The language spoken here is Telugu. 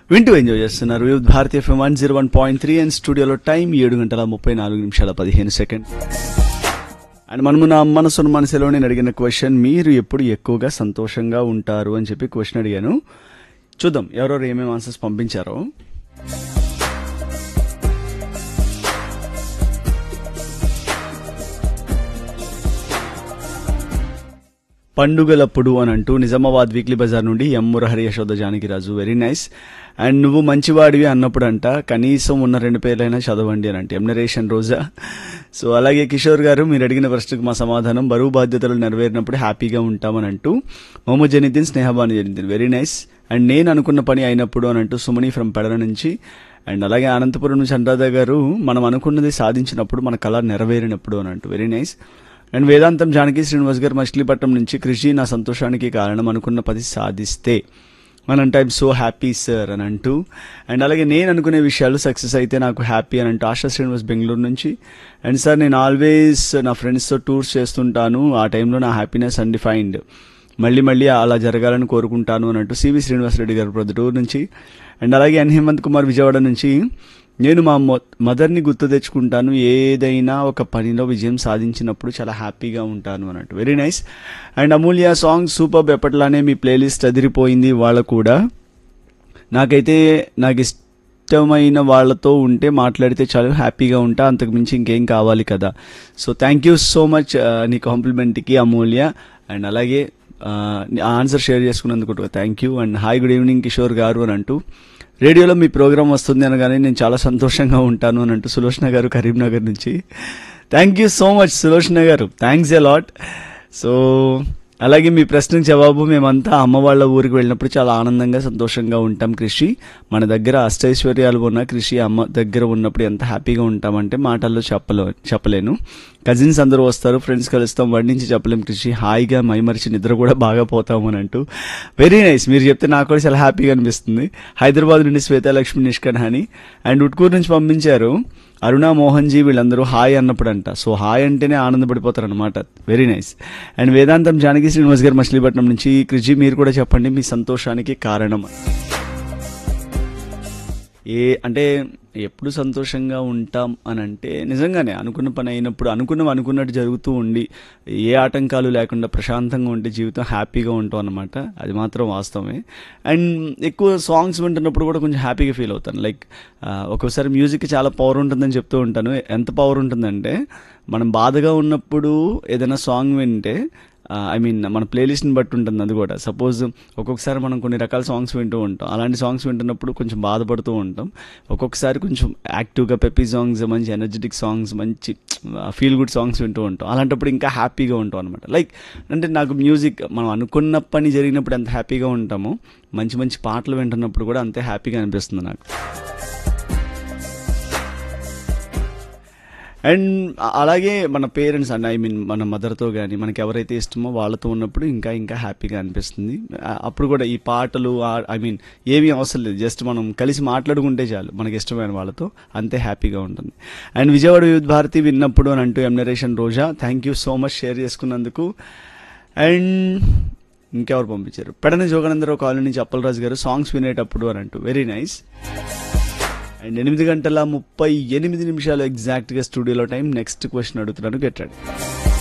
వింటూ ఎంజాయ్ చేస్తున్నారు వివిధ భారతీయ FM one zero one point three and స్టూడియోలో టైం ఏడు గంటల ముప్పై నాలుగు నిమిషాల పదిహేను సెకండ్ అండ్ మనము నా మనసును మనసులో నేను అడిగిన క్వశ్చన్ మీరు ఎప్పుడు ఎక్కువగా సంతోషంగా ఉంటారు అని చెప్పి క్వశ్చన్ అడిగాను చూద్దాం ఎవరెవరు ఏమేమి ఆన్సర్స్ పంపించారో పండుగలప్పుడు అని అంటూ నిజామాబాద్ వీక్లీ బజార్ నుండి M Murahari Yashoda Janakiraju very nice and నువ్వు మంచివాడివి అన్నప్పుడు అంట కనీసం ఉన్న రెండు పేర్లైనా చదవండి అని అంటే ఎమ్నరేషన్ రోజా సో అలాగే కిషోర్ గారు మీరు అడిగిన ప్రశ్నకు మా సమాధానం బరువు బాధ్యతలు నెరవేరినప్పుడు హ్యాపీగా ఉంటామని అంటూ Mohammed Janiddin Snehabani Janiddin very nice and నేను అనుకున్న పని అయినప్పుడు అని అంటూ సుమని ఫ్రమ్ పెడల నుంచి అండ్ అలాగే అనంతపురం నుంచి అనురాధ గారు మనం అనుకున్నది సాధించినప్పుడు మన కళ నెరవేరినప్పుడు అని అంటూ వెరీ నైస్ అండ్ వేదాంతం జానకి శ్రీనివాస్ గారు మచిలీపట్నం నుంచి కృషి నా సంతోషానికి కారణం అనుకున్న పది సాధిస్తే అని అంటే ఐమ్ సో హ్యాపీ సార్ అని అంటూ అండ్ అలాగే నేను అనుకునే విషయాలు సక్సెస్ అయితే నాకు హ్యాపీ అని అంటూ ఆశా శ్రీనివాస్ బెంగళూరు నుంచి అండ్ సార్ నేను ఆల్వేస్ నా ఫ్రెండ్స్తో టూర్స్ చేస్తుంటాను ఆ టైంలో నా హ్యాపీనెస్ అన్డిఫైన్డ్ మళ్ళీ మళ్ళీ అలా జరగాలని కోరుకుంటాను అని అంటూ సివి శ్రీనివాసరెడ్డి గారు ప్రొద్దుటూరు నుంచి అండ్ అలాగే ఎన్ హేమంత్ కుమార్ విజయవాడ నుంచి నేను మా మొ- మదర్ని గుర్తు తెచ్చుకుంటాను ఏదైనా ఒక పనిలో విజయం సాధించినప్పుడు చాలా హ్యాపీగా ఉంటాను అన్నట్టు very nice and Amulya song super ఎప్పట్లానే మీ ప్లేలిస్ట్ అదిరిపోయింది వాళ్ళ కూడా నాకైతే నాకు ఇష్టమైన వాళ్ళతో ఉంటే మాట్లాడితే చాలు హ్యాపీగా ఉంటా అంతకు మించి ఇంకేం కావాలి కదా so thank you so much నీ కాంప్లిమెంట్కి అమూల్య అండ్ అలాగే ఆన్సర్ షేర్ చేసుకున్నందుకు thank you and hi good evening Kishore garu అని అంటూ రేడియోలో మీ ప్రోగ్రామ్ వస్తుంది అనగానే నేను చాలా సంతోషంగా ఉంటాను అని అంటూ సులోచన గారు కరీంనగర్ నుంచి thank you so much Sulochana garu thanks a lot so అలాగే మీ ప్రశ్నకు జవాబు మేమంతా అమ్మ వాళ్ళ ఊరికి వెళ్ళినప్పుడు చాలా ఆనందంగా సంతోషంగా ఉంటాం కృషి మన దగ్గర అష్టైశ్వర్యాలు ఉన్న కృషి అమ్మ దగ్గర ఉన్నప్పుడు ఎంత హ్యాపీగా ఉంటామంటే మాటల్లో చెప్పలే చెప్పలేను కజిన్స్ అందరూ వస్తారు ఫ్రెండ్స్ కలుస్తాం వాడి నుంచి చెప్పలేం కృషి హాయిగా మైమరిచి నిద్ర కూడా బాగా పోతాము అని అంటూ వెరీ నైస్ మీరు చెప్తే నాకు కూడా చాలా హ్యాపీగా అనిపిస్తుంది హైదరాబాద్ నుండి శ్వేతాలక్ష్మి నిష్కన్ అని అండ్ ఉట్కూరు నుంచి పంపించారు అరుణ మోహన్ జీ వీళ్ళందరూ హాయ్ అన్నప్పుడు అంట సో హాయ్ అంటేనే ఆనందపడిపోతారు అనమాట వెరీ నైస్ అండ్ వేదాంతం జానకి శ్రీనివాస్ గారు మచిలీపట్నం నుంచి కృషి మీరు కూడా చెప్పండి మీ సంతోషానికి కారణం ఏ అంటే ఎప్పుడు సంతోషంగా ఉంటాం అని అంటే నిజంగానే అనుకున్న పని అయినప్పుడు అనుకున్నవి అనుకున్నట్టు జరుగుతూ ఉండి ఏ ఆటంకాలు లేకుండా ప్రశాంతంగా ఉంటే జీవితం హ్యాపీగా ఉంటాం అనమాట అది మాత్రం వాస్తవమే అండ్ ఎక్కువ సాంగ్స్ వింటున్నప్పుడు కూడా కొంచెం హ్యాపీగా ఫీల్ అవుతాను లైక్ ఒక్కోసారి మ్యూజిక్ చాలా పవర్ ఉంటుందని చెప్తూ ఉంటాను ఎంత పవర్ ఉంటుందంటే మనం బాధగా ఉన్నప్పుడు ఏదైనా సాంగ్ వింటే ఐ మీన్ మన ప్లేలిస్ట్ని బట్టి ఉంటుంది అది కూడా సపోజ్ ఒక్కొక్కసారి మనం కొన్ని రకాల సాంగ్స్ వింటూ ఉంటాం అలాంటి సాంగ్స్ వింటున్నప్పుడు కొంచెం బాధపడుతూ ఉంటాం ఒక్కొక్కసారి కొంచెం యాక్టివ్గా పెప్పీ సాంగ్స్ మంచి ఎనర్జెటిక్ సాంగ్స్ మంచి ఫీల్ గుడ్ సాంగ్స్ వింటూ ఉంటాం అలాంటప్పుడు ఇంకా హ్యాపీగా ఉంటాం అనమాట లైక్ అంటే నాకు మ్యూజిక్ మనం అనుకున్న పని జరిగినప్పుడు ఎంత హ్యాపీగా ఉంటామో మంచి మంచి పాటలు వింటున్నప్పుడు కూడా అంతే హ్యాపీగా అనిపిస్తుంది నాకు అండ్ అలాగే మన పేరెంట్స్ అండ్ ఐ మీన్ మన మదర్తో కానీ మనకి ఎవరైతే ఇష్టమో వాళ్ళతో ఉన్నప్పుడు ఇంకా ఇంకా హ్యాపీగా అనిపిస్తుంది ఆ, అప్పుడు కూడా ఈ పాటలు ఐ మీన్ ఏమీ అవసరం లేదు జస్ట్ మనం కలిసి మాట్లాడుకుంటే చాలు మనకి ఇష్టమైన వాళ్ళతో అంతే హ్యాపీగా ఉంటుంది అండ్ విజయవాడ యూత్ భారతి విన్నప్పుడు అని అంటూ ఎమ్నరేషన్ Roja thank you so much share చేసుకున్నందుకు అండ్ ఇంకెవరు పంపించారు పెడన జోగానందరావు కాలనీ నుంచి అప్పలరాజు గారు సాంగ్స్ వినేటప్పుడు అని అంటూ వెరీ నైస్ అండ్ ఎనిమిది గంటల ముప్పై ఎనిమిది నిమిషాలు ఎగ్జాక్ట్గా స్టూడియోలో టైం నెక్స్ట్ క్వశ్చన్ అడుగుతున్నాను గెట్ రెడీ